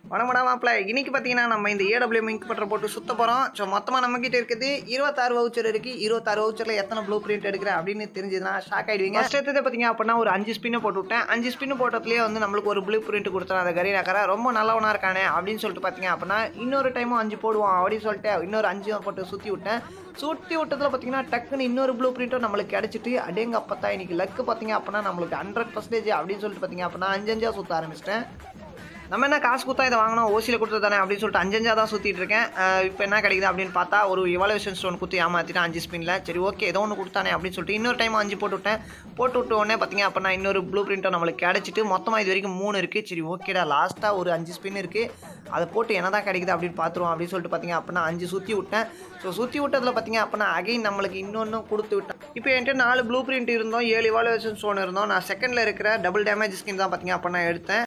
வணமடா மாப்பிள்ள இன்னைக்கு பார்த்தீங்கன்னா நம்ம இந்த ஏடபிள்யூ மிங்க் பட்டரை போட்டு சுத்த போகிறோம் ஸோ மொத்தமாக நம்மக்கிட்ட இருக்குது இருபத்தாறு வவுச்சர் இருக்குது இருபத்தாறு வவுச்சரில் எத்தனை ப்ளூ பிரிண்ட் எடுக்கிறேன் அப்படின்னு தெரிஞ்சதுன்னா ஷாக் ஆகிடுவீங்க ஃபஸ்ட் எடுத்தது பார்த்தீங்க அப்படின்னா ஒரு அஞ்சு ஸ்பின்னு போட்டு விட்டேன் அஞ்சு ஸ்பின்னு போட்டதுலேயே வந்து நம்மளுக்கு ஒரு ப்ளூ பிரிண்ட் கொடுத்தேன் அந்த கரி நக்கரை ரொம்ப நல்லவனா இருக்கானே அப்படின்னு சொல்லிட்டு பார்த்தீங்க அப்படின்னா இன்னொரு டைமும் அஞ்சு போடுவோம் அப்படின்னு சொல்லிட்டு இன்னொரு அஞ்சு போட்டு சுற்றி விட்டேன் சுற்றி விட்டதில் பார்த்தீங்கன்னா டக்குன்னு இன்னொரு ப்ளூ பிரிண்ட்டும் நம்மளுக்கு கிடச்சிட்டு அடேங்க அப்பத்தா இன்னைக்கு லக்கு பார்த்தீங்க அப்படின்னா நம்மளுக்கு ஹண்ட்ரட் பர்சன்டேஜ் அப்படின்னு சொல்லிட்டு பார்த்தீங்க அப்படின்னா அஞ்சு அஞ்சா சுற்ற ஆரம்பிச்சிட்டேன் நம்ம என்ன காசு கொடுத்தா இதை வாங்கினோம் ஓசியில் கொடுத்தது தானே அப்படின்னு சொல்லிட்டு அஞ்சஞ்சா தான் சுற்றிட்டு இருக்கேன் இப்போ என்ன கிடைக்குது அப்படின்னு பார்த்தா ஒரு இவாலுவேஷன் ஸ்டோன் குத்தி ஏமாற்றிட்டேன் அஞ்சு ஸ்பின்ல சரி ஓகே ஏதோ ஒன்று கொடுத்தானே அப்படின்னு சொல்லிட்டு இன்னொரு டைம் அஞ்சு போட்டு விட்டேன் போட்டு விட்ட உடனே பார்த்தீங்க அப்படின்னா இன்னொரு ப்ளூ பிரிண்ட்டை நம்மளுக்கு கிடச்சிட்டு மொத்தமாக இது வரைக்கும் மூணு இருக்குது சரி ஓகேடா லாஸ்ட்டாக ஒரு அஞ்சு ஸ்பின் இருக்குது அதை போட்டு என்ன தான் கிடைக்குது அப்படின்னு பார்த்துருவோம் அப்படின்னு சொல்லிட்டு பார்த்தீங்க அப்படின்னா அஞ்சு சுற்றி விட்டேன் ஸோ சுற்றி விட்டதில் பார்த்தீங்க அப்படின்னா அகைன் நம்மளுக்கு இன்னொன்று கொடுத்து விட்டேன் இப்போ என்கிட்ட நாலு ப்ளூ பிரிண்ட் இருந்தோம் ஏழு இவாலுவேஷன் ஸ்டோன் இருந்தோம் நான் செகண்டில் இருக்கிற டபுள் டேமேஜ் ஸ்கின் தான் பார்த்தீங்க அப்படின்னா எடுத்தேன்